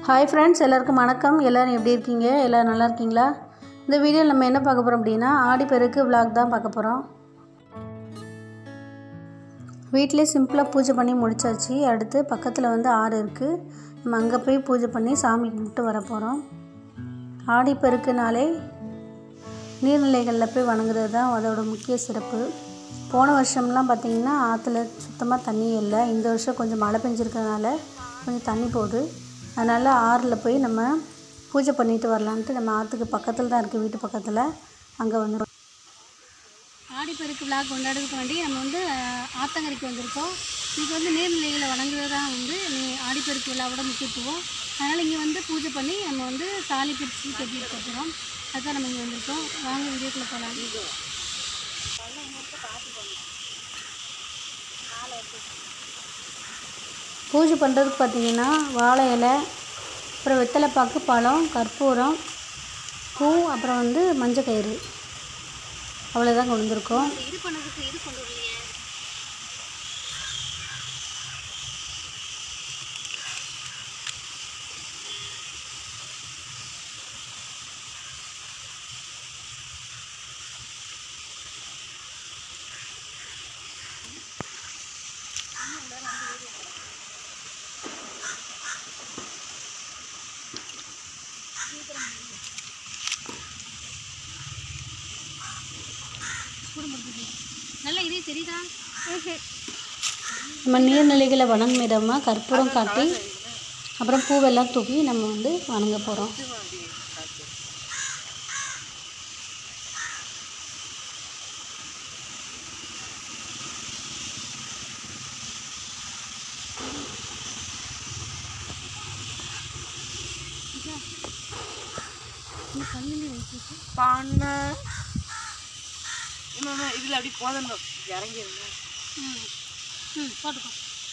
hi friends எல்லாருக்கும் வணக்கம் எல்லோரும் எப்படி இருக்கீங்க எல்லோரும் நல்லா இருக்கீங்களா இந்த வீடியோவில் நம்ம என்ன பார்க்க போகிறோம் அப்படின்னா ஆடிப்பெருக்கு விலாக் தான் பார்க்க போகிறோம் வீட்டிலே சிம்பிளாக பூஜை பண்ணி முடிச்சாச்சு அடுத்து பக்கத்தில் வந்து ஆறு இருக்குது நம்ம அங்கே போய் பூஜை பண்ணி சாமி கும்பிட்டு வர போகிறோம் ஆடிப்பெருக்குனாலே நீர்நிலைகளில் போய் வணங்குறது தான் அதோட முக்கிய சிறப்பு போன வருஷம்லாம் பார்த்திங்கன்னா ஆற்றுல சுத்தமாக தண்ணி இல்லை இந்த வருஷம் கொஞ்சம் மழை பெஞ்சிருக்கனால கொஞ்சம் தண்ணி போகுது அதனால் ஆறில் போய் நம்ம பூஜை பண்ணிட்டு வரலான்ட்டு நம்ம ஆற்றுக்கு பக்கத்தில் தான் இருக்குது வீட்டு பக்கத்தில் அங்கே வந்து ஆடிப்பெருக்கு விழா கொண்டாடுறதுக்கு வேண்டி நம்ம வந்து அஹ், ஆத்தங்கரைக்கு வந்திருக்கோம் இன்றைக்கி வந்து நீர்நிலைகளை வணங்குறது தான் வந்து நீ- ஆடிப்பெருக்கு விழாவோட முக்கியத்துவம் அதனால் இங்கே வந்து பூஜை பண்ணி நம்ம வந்து தாலி பிரித்து கட்டிட்டு போகிறோம் அதுதான் நம்ம இங்கே வந்திருக்கோம் வாங்க வீடியோக்குள்ளே போகலாம் பூஜை பண்ணுறதுக்கு பார்த்திங்கன்னா வாழை இலை அப்புறம் வெத்தலை பாக்கு பழம் கற்பூரம் பூ அப்புறம் வந்து மஞ்சள் கயிறு அவ்வளோதான் கொண்டு வந்திருக்கோம் இது பண்ணதுக்கு இது கொண்டு வரலையே நல்லா இதே தெரியுதா நம்ம நீர்நிலைகளை வணங்கும் விதமாக கற்பூரம் காட்டி அப்புறம் பூவெல்லாம் தூக்கி நம்ம வந்து வணங்க போகிறோம் பண்ண இன்னொன்று இதில் அப்படி போதணும் இறங்கிருங்க ம் ம் போட்டுக்கோ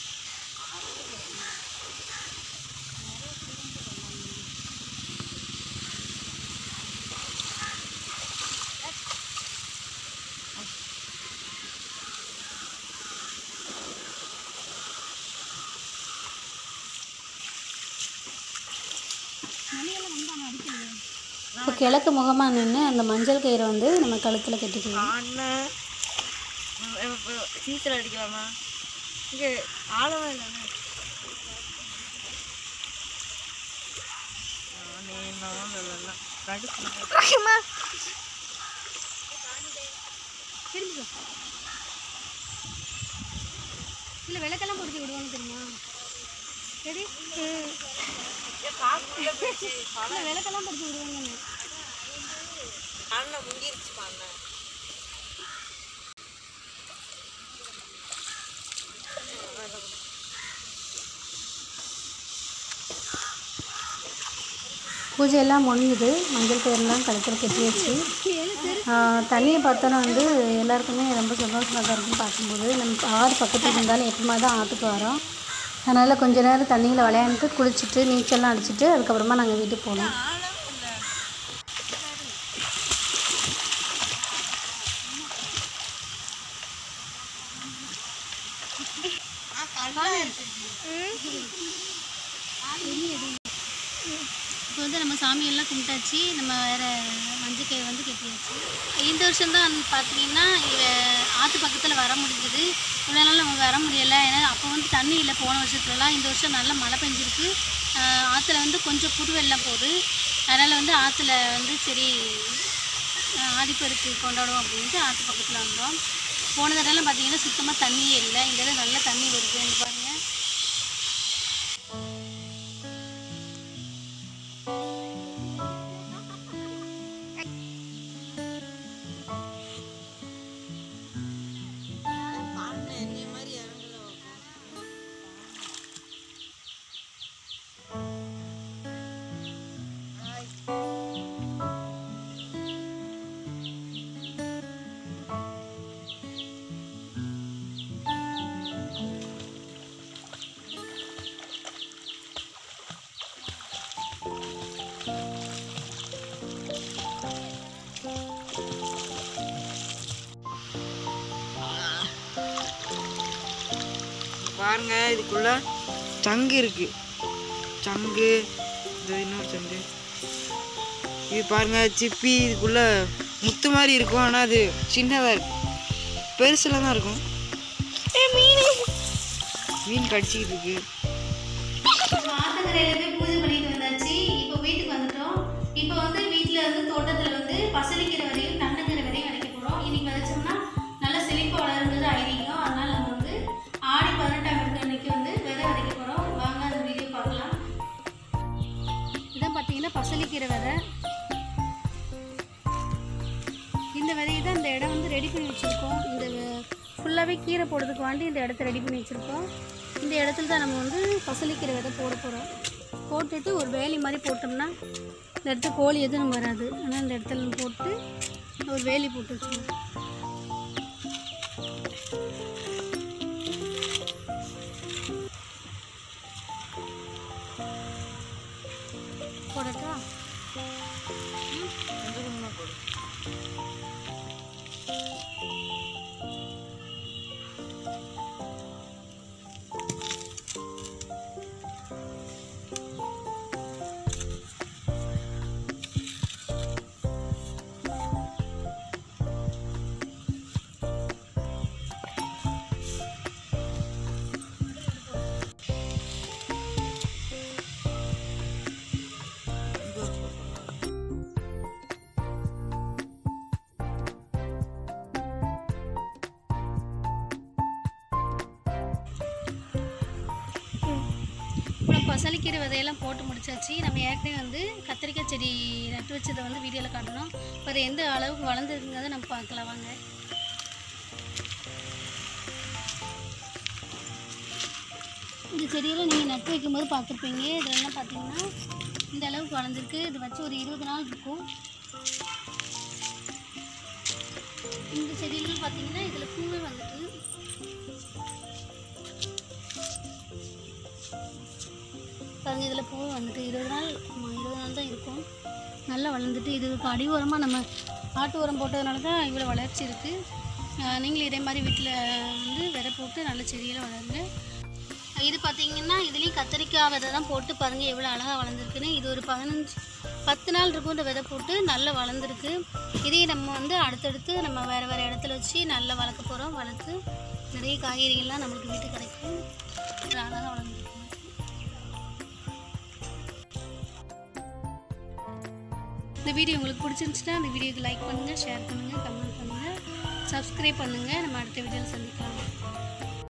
மணியெல்லாம் வந்து அவன் அடிக்கலையே இப்போ கிழக்கு முகமாக நின்று அந்த மஞ்சள் கயிறை வந்து நம்ம கழுத்தில் கட்டிக்கலாம் அண்ணன் சீசல் அடிக்கலாமா இங்கே ஆழமா இல்லைண்ணா நானே நான் இல்லைண்ணா நடுக்கு திரும்பிக்கோ இல்லை விளக்கெல்லாம் பொறுத்து விடுவாங்க தெரியுமா சரி இல்லை விளக்கெல்லாம் பொறுத்து விடுவாங்க அண்ணன் முங்கிருச்சு அண்ணன் பூஜையெல்லாம் முடிஞ்சுது மஞ்சள் கயிறுலாம் கழுத்தில் கட்டியாச்சு ஆஹ் தண்ணியை பார்த்தோன்னா வந்து எல்லாருக்குமே ரொம்ப சந்தோஷமாக தான் இருக்கும் பார்க்கும்போது நம்ம ஆறு பக்கத்தில் இருந்தாலும் எப்பவுமே தான் ஆற்றுக்கு வரோம் அதனால் கொஞ்ச நேரம் தண்ணியில் விளையாண்டுட்டு குளிச்சுட்டு நீச்சல்லாம் அடிச்சுட்டு அதுக்கப்புறமா நாங்கள் வீட்டுக்கு போனோம் இப்போ வந்து நம்ம சாமியெல்லாம் கும்பிட்டாச்சு நம்ம வேறு மஞ்சள் கயிறு வந்து கட்டியாச்சு இந்த வருஷம் தான் பார்த்தீங்கன்னா இங்கே ஆற்று பக்கத்தில் வர முடிஞ்சது இவ்வளோ நாள் நம்ம வர முடியலை ஏன்னா அப்போ வந்து தண்ணி இல்லை போன வருஷத்துலலாம் இந்த வருஷம் நல்லா மழை பெஞ்சிருக்கு ஆஹ் ஆற்றுல வந்து கொஞ்சம் புது வெள்ளம் போகுது அதனால் வந்து ஆற்றுல வந்து சரி ஆஹ் ஆடிப்பெருக்கு கொண்டாடுவோம் அப்படின்ட்டு ஆற்று பக்கத்தில் வந்தோம் போன தடவைலாம் பார்த்தீங்கன்னா சுத்தமாக தண்ணியே இல்லை இந்த தடவை நல்ல தண்ணி வருது இங்க பாருங்க பாருங்க இதுக்குள்ள சங்கு இருக்கு சங்கு இது இன்னொரு சந்து இது பாருங்க சிப்பி இதுக்குள்ள முத்து மாதிரி இருக்கும் ஆனால் அது சின்னதாக இருக்கும் பெருசில் தான் இருக்கும் மீன் கடிச்சிக்கிட்டு இருக்கு ஆத்தங்கரையில போய் பூஜை பண்ணிட்டு வந்தாச்சு இப்போ வீட்டுக்கு வந்துட்டோம் இப்போ வந்து வீட்டில் வந்து தோட்டத்தில் வந்து பசலிக்கீரை வரையும் தண்டக்கீரை வரையும் விதைக்க போகிறோம் இன்னைக்கு விதைச்சோம்னா நல்லா செழிப்பு வளருங்கிறது ஐதீகம் அதனால நம்ம வந்து ஆடி பதினெட்டாம் எடுக்க அன்னைக்கு வந்து விதை விதைக்க போகிறோம் வாங்க அந்த வீடியோ பார்க்கலாம் இதான் பார்த்தீங்கன்னா பசலிக்கீரை விதை இந்த விதையை தான் இந்த இடம் வந்து ரெடி பண்ணி வச்சுருக்கோம் இந்த ஃபுல்லாகவே கீரை போடுறதுக்கு வாண்டி இந்த இடத்த ரெடி பண்ணி வச்சுருக்கோம் இந்த இடத்துல தான் நம்ம வந்து பசலிக்கீரை விதை போட போகிறோம் போட்டுட்டு ஒரு வேலி மாதிரி போட்டோம்னா இந்த இடத்துல கோழி எதுவும் வராது ஆனால் இந்த இடத்துல நம்ம போட்டு ஒரு வேலி போட்டு வச்சுருவோம் போடட்டா அப்புறம் பசலிக்கீரை விதையெல்லாம் போட்டு முடிச்சாச்சு நம்ம ஏற்கனவே வந்து கத்திரிக்காய் செடி நட்டு வச்சதை வந்து வீடியோவில் காட்டணும் அது எந்த அளவுக்கு வளர்ந்துருக்குங்கிறத நம்ம பார்க்கலாம் வாங்க இந்த செடியெல்லாம் நீங்கள் நட்டு வைக்கும்போது பார்த்துருப்பீங்க இதெல்லாம் பார்த்தீங்கன்னா இந்த அளவுக்கு வளர்ந்துருக்கு இது வச்சு ஒரு இருபது நாள் இருக்கும் இந்த செடியெல்லாம் பார்த்தீங்கன்னா இதில் பூவே வந்துட்டு பாருங்க இதில் பூ வந்துட்டு இருபது நாள் ஆமா, இருபது நாள் தான் இருக்கும் நல்லா வளர்ந்துட்டு இதுக்கு அடி உரமாக நம்ம ஆட்டு உரம் போட்டதுனால தான் இவ்வளோ வளர்ச்சி இருக்குது நீங்களும் இதே மாதிரி வீட்டில் வந்து விதை போட்டு நல்ல செடியெல்லாம் வளருங்க இது பார்த்தீங்கன்னா இதுலேயும் கத்திரிக்காய் விதை தான் போட்டு பாருங்கள் எவ்வளோ அழகாக வளர்ந்துருக்குன்னு இது ஒரு பதினஞ்சு பத்து நாள் இருக்கும் இந்த விதை போட்டு நல்லா வளர்ந்துருக்கு இதையும் நம்ம வந்து அடுத்தடுத்து நம்ம வேறு வேறு இடத்துல வச்சு நல்லா வளர்க்க போகிறோம் வளர்த்து நிறைய காய்கறிகள்லாம் நம்மளுக்கு வீட்டுக்கு கிடைக்கும் இது அழகாக வளர்ந்துருக்கு இந்த வீடியோ உங்களுக்கு பிடிச்சிருந்துச்சுன்னா அந்த வீடியோக்கு லைக் பண்ணுங்கள் ஷேர் பண்ணுங்கள் கமெண்ட் பண்ணுங்கள் சப்ஸ்கிரைப் பண்ணுங்கள் நம்ம அடுத்த வீடியோவில் சந்திக்கலாம்